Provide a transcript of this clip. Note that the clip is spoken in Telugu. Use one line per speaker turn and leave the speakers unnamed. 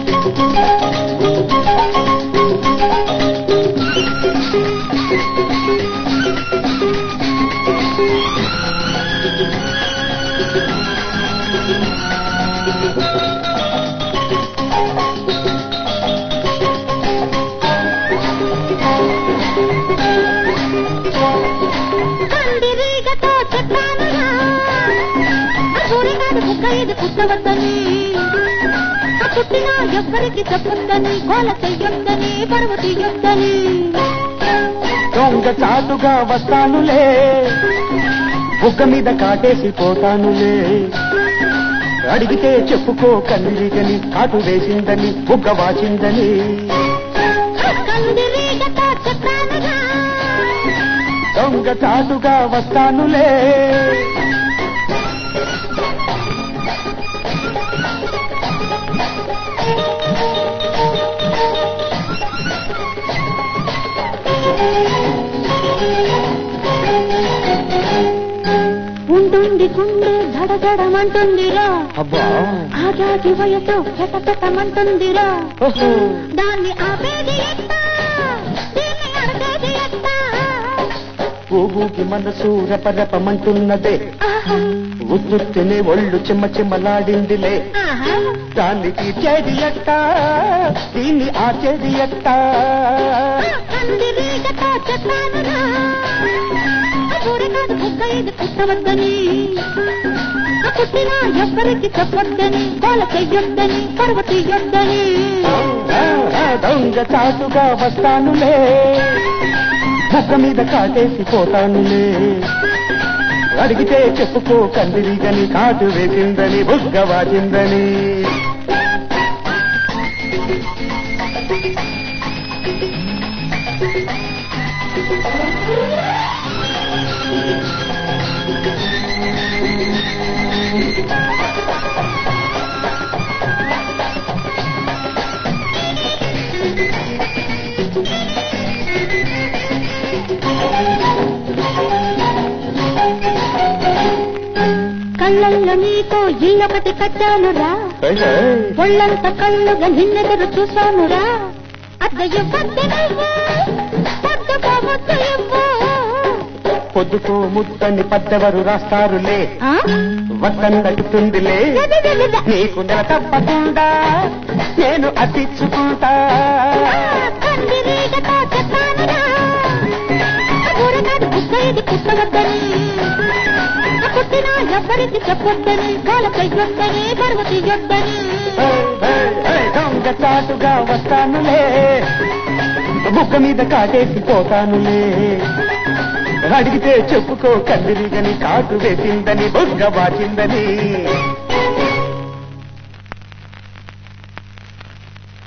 కందిరీగతో చెప్పానుగా సూర్యగాడు బుక్క ఇది పుట్టవద్దని ఆ పుట్టినా ఎవ్వరికి చెప్పొద్దని గోల చెయ్యొద్దని పరువు తీయొద్దని
దొంగ చాటుగా వస్తానులే బుగ్గ మీద కాటేసి పోతానులే అడిగితే చెప్పుకో కందిరిగని కాటు వేసిందని బుగ్గ వాచిందని
కందిరీగతో చెప్పానుగా
దొంగ చాటుగా వస్తానులే
ఉంటుంది గుండె దడదడమంటుందిరా
అబ్బా
ఆజాది వయసు పెటపెటమంటుందిరా
ఓహో
దాన్ని ఆపేది ఎట్టా దీన్ని అడగేది ఎట్టా
ఊగుకి మనసు రెపరెపమంటున్నదే
ఆహా,
ఉత్తునే ఒళ్ళు చెమ్మ చెమ్మలాడిందిలే
ఆహా.
దాన్ని తీర్చేది ఎట్టా దీన్ని ఆచేది ఎట్టా
కందిరీగతో చెప్పానురా సూర్యకాదు బుక్క ఇది పుట్టవద్దని ఆ పుట్టినా ఎవ్వరికి చెప్పొద్దని గోల చెయ్యొద్దని పరువు తీయొద్దని
దొంగ చాటుగా వస్తానులే బుగ్గ మీద కాటేసి పోతానులే అడిగితే చెప్పుకో కందిరిగని కాటు వేసిందని బుగ్గ వాచిందని
కళ్ళల్లో నీతో ఇల్లొకటి కట్టానురా ఒళ్ళంత కళ్ళుగా నిన్నెదురు చూశానురా అద్దె ఇవ్వద్దు నువ్వు పొద్దుకో ముద్దు ఇవ్వు
పొద్దుకో ముద్దని పద్దెవరు రాస్తారులే
ఆ?
వద్దన్నట్టుందిలే
గదగదగ.
నీకు నెల తప్పకుండా నేను అతిచ్చుకుంటా
కందిరీగతో చెప్పానురా ఊరగాడు బుక్క ఇది పుట్టవద్దని ఆ పుట్టినా ఎవ్వరికి చెప్పొద్దని గోల చెయ్యొద్దని పరువు తీయొద్దని
ఏయ్, ఏయ్, ఏయ్, దొంగ చాటుగా వస్తానులే బుక్క మీద కాటేసి పోతానులే అడిగితే చెప్పుకో కందిరిగని కాటు వేసిందని బుగ్గ వాచిందని